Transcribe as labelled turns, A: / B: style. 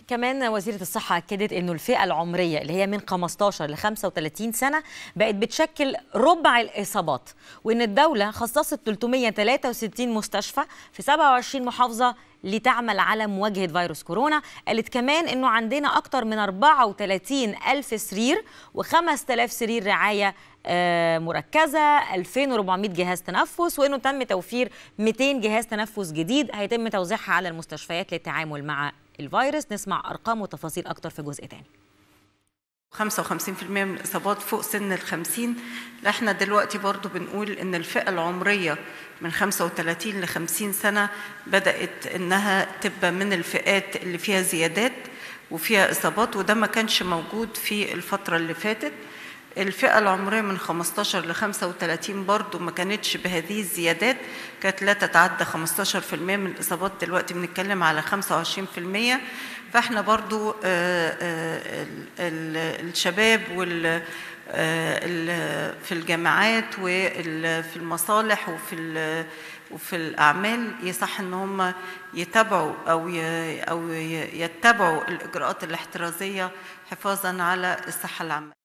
A: كمان وزيرة الصحة أكدت أنه الفئة العمرية اللي هي من 15 ل 35 سنة بقت بتشكل ربع الإصابات وأن الدولة خصصت 363 مستشفى في 27 محافظة لتعمل على مواجهة فيروس كورونا قالت كمان أنه عندنا أكتر من 34 ألف سرير و5000 سرير رعاية مركزة 2400 جهاز تنفس وأنه تم توفير 200 جهاز تنفس جديد هيتم توزيعها على المستشفيات للتعامل مع الفيروس نسمع أرقام وتفاصيل أكتر في جزء تاني
B: 55% من الإصابات فوق سن ال 50 احنا دلوقتي برضو بنقول إن الفئة العمرية من 35 ل 50 سنة بدأت إنها تبقى من الفئات اللي فيها زيادات وفيها إصابات وده ما كانش موجود في الفترة اللي فاتت الفئة العمرية من 15 ل 35 برضو ما كانتش بهذه الزيادات كانت لا تتعدى 15% من الإصابات دلوقتي بنتكلم على 25% فاحنا برضو الشباب وال في الجامعات وفي المصالح وفي وفي الاعمال يصح ان هم يتابعوا او او يتبعوا الاجراءات الاحترازيه حفاظا على الصحه العامه